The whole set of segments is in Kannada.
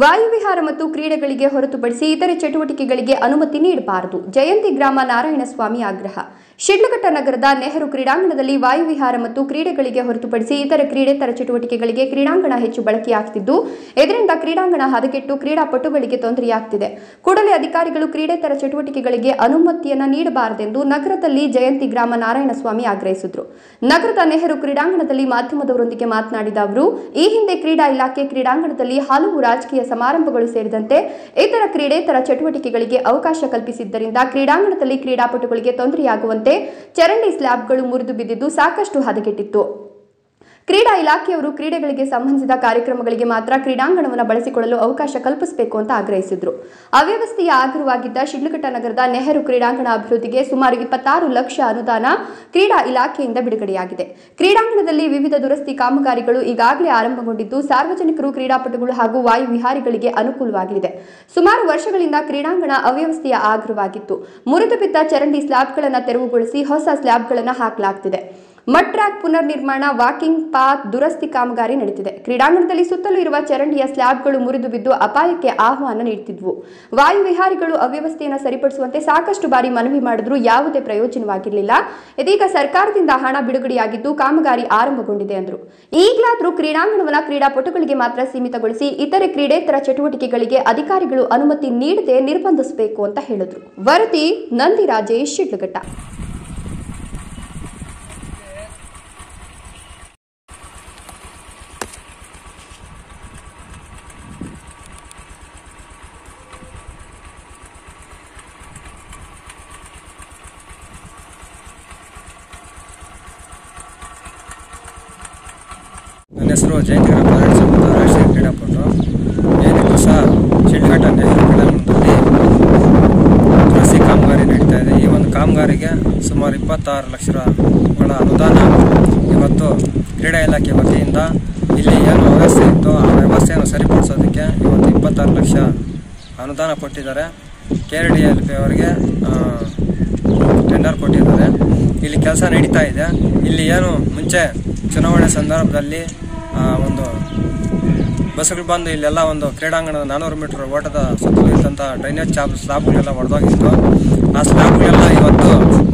ವಾಯುವಿಹಾರ ಮತ್ತು ಕ್ರೀಡೆಗಳಿಗೆ ಹೊರತುಪಡಿಸಿ ಇತರೆ ಚಟುವಟಿಕೆಗಳಿಗೆ ಅನುಮತಿ ನೀಡಬಾರದು ಜಯಂತಿ ಗ್ರಾಮ ನಾರಾಯಣಸ್ವಾಮಿ ಆಗ್ರಹ ಶಿಡ್ಲಘಟ್ಟ ನಗರದ ನೆಹರು ಕ್ರೀಡಾಂಗಣದಲ್ಲಿ ವಾಯುವಿಹಾರ ಮತ್ತು ಕ್ರೀಡೆಗಳಿಗೆ ಹೊರತುಪಡಿಸಿ ಇತರೆ ಕ್ರೀಡೇತರ ಚಟುವಟಿಕೆಗಳಿಗೆ ಕ್ರೀಡಾಂಗಣ ಹೆಚ್ಚು ಬಳಕೆಯಾಗ್ತಿದ್ದು ಇದರಿಂದ ಕ್ರೀಡಾಂಗಣ ಹದಗೆಟ್ಟು ಕ್ರೀಡಾಪಟುಗಳಿಗೆ ತೊಂದರೆಯಾಗ್ತಿದೆ ಕೂಡಲೇ ಅಧಿಕಾರಿಗಳು ಕ್ರೀಡೇತರ ಚಟುವಟಿಕೆಗಳಿಗೆ ಅನುಮತಿಯನ್ನ ನೀಡಬಾರದೆಂದು ನಗರದಲ್ಲಿ ಜಯಂತಿ ಗ್ರಾಮ ನಾರಾಯಣಸ್ವಾಮಿ ಆಗ್ರಹಿಸಿದ್ರು ನಗರದ ನೆಹರು ಕ್ರೀಡಾಂಗಣದಲ್ಲಿ ಮಾಧ್ಯಮದವರೊಂದಿಗೆ ಮಾತನಾಡಿದ ಅವರು ಈ ಹಿಂದೆ ಕ್ರೀಡಾ ಇಲಾಖೆ ಕ್ರೀಡಾಂಗಣದಲ್ಲಿ ಹಲವು ರಾಜಕೀಯ ಸಮಾರಂಭಗಳು ಸೇರಿದಂತೆ ಇತರ ಕ್ರೀಡೇತರ ಚಟುವಟಿಕೆಗಳಿಗೆ ಅವಕಾಶ ಕಲ್ಪಿಸಿದ್ದರಿಂದ ಕ್ರೀಡಾಂಗಣದಲ್ಲಿ ಕ್ರೀಡಾಪಟುಗಳಿಗೆ ತೊಂದರೆಯಾಗುವಂತೆ ಚರಂಡಿ ಸ್ಲ್ಯಾಬ್ಗಳು ಮುರಿದು ಬಿದ್ದಿದ್ದು ಸಾಕಷ್ಟು ಹದಗೆಟ್ಟಿತ್ತು ಕ್ರೀಡಾ ಇಲಾಖೆಯವರು ಕ್ರೀಡೆಗಳಿಗೆ ಸಂಬಂಧಿಸಿದ ಕಾರ್ಯಕ್ರಮಗಳಿಗೆ ಮಾತ್ರ ಕ್ರೀಡಾಂಗಣವನ್ನು ಬಳಸಿಕೊಳ್ಳಲು ಅವಕಾಶ ಕಲ್ಪಿಸಬೇಕು ಅಂತ ಆಗ್ರಹಿಸಿದ್ರು ಅವ್ಯವಸ್ಥೆಯ ಆಗರವಾಗಿದ್ದ ಶಿಡ್ಲಘಟ್ಟ ನಗರದ ನೆಹರು ಕ್ರೀಡಾಂಗಣ ಅಭಿವೃದ್ಧಿಗೆ ಸುಮಾರು ಇಪ್ಪತ್ತಾರು ಲಕ್ಷ ಅನುದಾನ ಕ್ರೀಡಾ ಇಲಾಖೆಯಿಂದ ಬಿಡುಗಡೆಯಾಗಿದೆ ಕ್ರೀಡಾಂಗಣದಲ್ಲಿ ವಿವಿಧ ದುರಸ್ತಿ ಕಾಮಗಾರಿಗಳು ಈಗಾಗಲೇ ಆರಂಭಗೊಂಡಿದ್ದು ಸಾರ್ವಜನಿಕರು ಕ್ರೀಡಾಪಟುಗಳು ಹಾಗೂ ವಾಯು ವಿಹಾರಿಗಳಿಗೆ ಅನುಕೂಲವಾಗಲಿದೆ ಸುಮಾರು ವರ್ಷಗಳಿಂದ ಕ್ರೀಡಾಂಗಣ ಅವ್ಯವಸ್ಥೆಯ ಆಗರವಾಗಿತ್ತು ಮುರಿದು ಬಿದ್ದ ಚರಂಡಿ ಸ್ಲ್ಯಾಬ್ಗಳನ್ನು ತೆರವುಗೊಳಿಸಿ ಹೊಸ ಸ್ಲ್ಯಾಬ್ಗಳನ್ನು ಹಾಕಲಾಗ್ತಿದೆ ಮಡ್ ಟ್ರ್ಯಾಕ್ ಪುನರ್ ನಿರ್ಮಾಣ ವಾಕಿಂಗ್ ಪಾತ್ ದುರಸ್ತಿ ಕಾಮಗಾರಿ ನಡೆದಿದೆ ಕ್ರೀಡಾಂಗಣದಲ್ಲಿ ಸುತ್ತಲೂ ಇರುವ ಚರಂಡಿಯ ಸ್ಲ್ಯಾಬ್ಗಳು ಮುರಿದು ಬಿದ್ದು ಅಪಾಯಕ್ಕೆ ಆಹ್ವಾನ ನೀಡುತ್ತಿದ್ವು ವಾಯು ವಿಹಾರಿಗಳು ಅವ್ಯವಸ್ಥೆಯನ್ನು ಸರಿಪಡಿಸುವಂತೆ ಸಾಕಷ್ಟು ಬಾರಿ ಮನವಿ ಮಾಡಿದ್ರೂ ಯಾವುದೇ ಪ್ರಯೋಜನವಾಗಿರಲಿಲ್ಲ ಇದೀಗ ಸರ್ಕಾರದಿಂದ ಹಣ ಬಿಡುಗಡೆಯಾಗಿದ್ದು ಕಾಮಗಾರಿ ಆರಂಭಗೊಂಡಿದೆ ಎಂದರು ಈಗಲಾದರೂ ಕ್ರೀಡಾಂಗಣವನ್ನು ಕ್ರೀಡಾಪಟುಗಳಿಗೆ ಮಾತ್ರ ಸೀಮಿತಗೊಳಿಸಿ ಇತರೆ ಕ್ರೀಡೇತರ ಚಟುವಟಿಕೆಗಳಿಗೆ ಅಧಿಕಾರಿಗಳು ಅನುಮತಿ ನೀಡದೆ ನಿರ್ಬಂಧಿಸಬೇಕು ಅಂತ ಹೇಳಿದ್ರು ವರದಿ ನಂದಿ ರಾಜೇಶ್ ಶಿಡ್ಲಘಟ್ಟ ನನ್ನ ಹೆಸರು ಜಯಂತಿಗರ ಪಾರಾಯಣ ಸಂಬಂಧ ರಾಷ್ಟ್ರೀಯ ಕ್ರೀಡಾಪಟು ಏನಿದ್ರು ಸಹ ಶಿಡ್ಲಘಟ್ಟ ನೆಹರು ಕ್ರೀಡಾಂಗಣದಲ್ಲಿ ಕೃಷಿ ಕಾಮಗಾರಿ ನಡೀತಾ ಇದೆ ಈ ಒಂದು ಕಾಮಗಾರಿಗೆ ಸುಮಾರು ಇಪ್ಪತ್ತಾರು ಲಕ್ಷಗಳ ಅನುದಾನ ಇವತ್ತು ಕ್ರೀಡಾ ಇಲಾಖೆ ವತಿಯಿಂದ ಇಲ್ಲಿ ಏನು ವ್ಯವಸ್ಥೆ ಇತ್ತು ಆ ವ್ಯವಸ್ಥೆಯನ್ನು ಸರಿಪಡಿಸೋದಕ್ಕೆ ಇವತ್ತು ಇಪ್ಪತ್ತಾರು ಲಕ್ಷ ಅನುದಾನ ಕೊಟ್ಟಿದ್ದಾರೆ K R D L P ಅವರಿಗೆ ಟೆಂಡರ್ ಕೊಟ್ಟಿದ್ದಾರೆ ಇಲ್ಲಿ ಕೆಲಸ ನಡೀತಾ ಇದೆ ಇಲ್ಲಿ ಏನು ಮುಂಚೆ ಚುನಾವಣೆ ಸಂದರ್ಭದಲ್ಲಿ ಆ, ಒಂದು ಬಸ್ಗಳು ಬಂದು ಇಲ್ಲೆಲ್ಲ ಒಂದು ಕ್ರೀಡಾಂಗಣದ ನಾನ್ನೂರು ಮೀಟರ್ ಓಟದ ಸುತ್ತಲೂ ಇದ್ದಂಥ ಡ್ರೈನೇಜ್ ಚಾಪ್ ಸ್ಲಾಬ್ಗಳೆಲ್ಲ ಒಡೆದೋಗಿತ್ತು ಆ ಸ್ಲಾಬ್ಗಳೆಲ್ಲ ಇವತ್ತು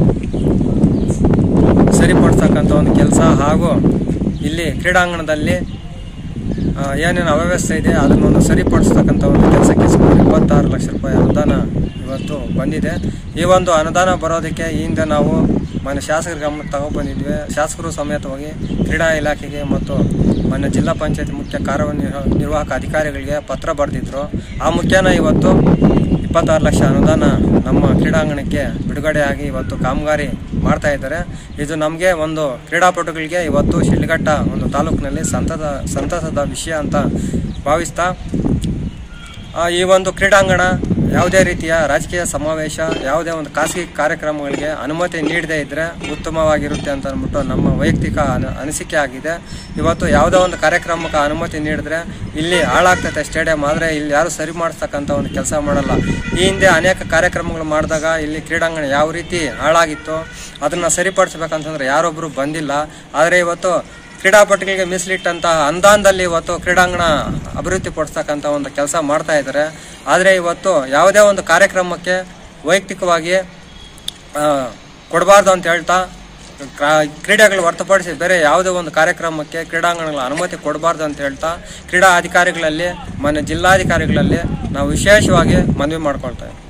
ಸರಿಪಡಿಸ್ತಕ್ಕಂಥ ಒಂದು ಕೆಲಸ ಹಾಗೂ ಇಲ್ಲಿ ಕ್ರೀಡಾಂಗಣದಲ್ಲಿ ಆ, ಏನೇನು ಅವ್ಯವಸ್ಥೆ ಇದೆ ಅದನ್ನೊಂದು ಸರಿಪಡಿಸ್ತಕ್ಕಂಥ ಒಂದು ಕೆಲಸಕ್ಕೆ ಸುಮಾರು ಇಪ್ಪತ್ತಾರು ಲಕ್ಷ ರೂಪಾಯಿ ಅನುದಾನ ಇವತ್ತು ಬಂದಿದೆ ಈ ಒಂದು ಅನುದಾನ ಬರೋದಕ್ಕೆ ಈ ಹಿಂದೆ ನಾವು ಮಾನ್ಯ ಶಾಸಕರ ಗಮನಕ್ಕೆ ತಗೊಬಂದಿದ್ವಿ ಶಾಸಕರು ಸಮೇತವಾಗಿ ಕ್ರೀಡಾ ಇಲಾಖೆಗೆ ಮತ್ತು ಮಾನ್ಯ ಜಿಲ್ಲಾ ಪಂಚಾಯತ್ ಮುಖ್ಯ ಕಾರ್ಯನಿರ್ವ ನಿರ್ವಾಹಕ ಅಧಿಕಾರಿಗಳಿಗೆ ಪತ್ರ ಬರೆದಿದ್ರು ಆ ಮುಖ್ಯನ ಇವತ್ತು ಇಪ್ಪತ್ತಾರು ಲಕ್ಷ ಅನುದಾನ ನಮ್ಮ ಕ್ರೀಡಾಂಗಣಕ್ಕೆ ಬಿಡುಗಡೆಯಾಗಿ ಇವತ್ತು ಕಾಮಗಾರಿ ಮಾಡ್ತಾ ಇದ್ದಾರೆ ಇದು ನಮಗೆ ಒಂದು ಕ್ರೀಡಾಪಟುಗಳಿಗೆ ಇವತ್ತು ಶಿಡ್ಲಘಟ್ಟ ಒಂದು ತಾಲೂಕಿನಲ್ಲಿ ಸಂತದ ಸಂತಸದ ವಿಷಯ ಅಂತ ಭಾವಿಸ್ತಾ ಆ, ಈ ಒಂದು ಕ್ರೀಡಾಂಗಣ ಯಾವುದೇ ರೀತಿಯ ರಾಜಕೀಯ ಸಮಾವೇಶ ಯಾವುದೇ ಒಂದು ಖಾಸಗಿ ಕಾರ್ಯಕ್ರಮಗಳಿಗೆ ಅನುಮತಿ ನೀಡದೇ ಇದ್ದರೆ ಉತ್ತಮವಾಗಿರುತ್ತೆ ಅಂತ ಅಂದ್ಬಿಟ್ಟು ನಮ್ಮ ವೈಯಕ್ತಿಕ ಅನ ಅನಿಸಿಕೆ ಆಗಿದೆ ಇವತ್ತು ಯಾವುದೋ ಒಂದು ಕಾರ್ಯಕ್ರಮಕ್ಕೆ ಅನುಮತಿ ನೀಡಿದ್ರೆ ಇಲ್ಲಿ ಹಾಳಾಗ್ತೈತೆ ಸ್ಟೇಡಿಯಂ ಆದರೆ ಇಲ್ಲಿ ಯಾರು ಸರಿ ಮಾಡಿಸ್ತಕ್ಕಂಥ ಒಂದು ಕೆಲಸ ಮಾಡಲ್ಲ ಈ ಹಿಂದೆ ಅನೇಕ ಕಾರ್ಯಕ್ರಮಗಳು ಮಾಡಿದಾಗ ಇಲ್ಲಿ ಕ್ರೀಡಾಂಗಣ ಯಾವ ರೀತಿ ಹಾಳಾಗಿತ್ತು ಅದನ್ನು ಸರಿಪಡಿಸ್ಬೇಕಂತಂದ್ರೆ ಯಾರೊಬ್ಬರು ಬಂದಿಲ್ಲ ಆದರೆ ಇವತ್ತು ಕ್ರೀಡಾಪಟುಗಳಿಗೆ ಮೀಸಲಿಟ್ಟಂತಹ ಅನುದಾನದಲ್ಲಿ ಇವತ್ತು ಕ್ರೀಡಾಂಗಣ ಅಭಿವೃದ್ಧಿ ಪಡಿಸ್ತಕ್ಕಂಥ ಒಂದು ಕೆಲಸ ಮಾಡ್ತಾ ಇದ್ದಾರೆ ಆದರೆ ಇವತ್ತು ಯಾವುದೇ ಒಂದು ಕಾರ್ಯಕ್ರಮಕ್ಕೆ ವೈಯಕ್ತಿಕವಾಗಿ ಆ, ಕೊಡಬಾರ್ದು ಅಂತ ಹೇಳ್ತಾ ಕ್ರಾ- ಕ್ರೀಡೆಗಳು ಹೊರತುಪಡಿಸಿ ಬೇರೆ ಯಾವುದೇ ಒಂದು ಕಾರ್ಯಕ್ರಮಕ್ಕೆ ಕ್ರೀಡಾಂಗಣಗಳ ಅನುಮತಿ ಕೊಡಬಾರ್ದು ಅಂತ ಹೇಳ್ತಾ ಕ್ರೀಡಾ ಅಧಿಕಾರಿಗಳಲ್ಲಿ ಮಾನ್ಯ ಜಿಲ್ಲಾಧಿಕಾರಿಗಳಲ್ಲಿ ನಾವು ವಿಶೇಷವಾಗಿ ಮನವಿ ಮಾಡ್ಕೊಳ್ತಾ ಇದ್ದೀವಿ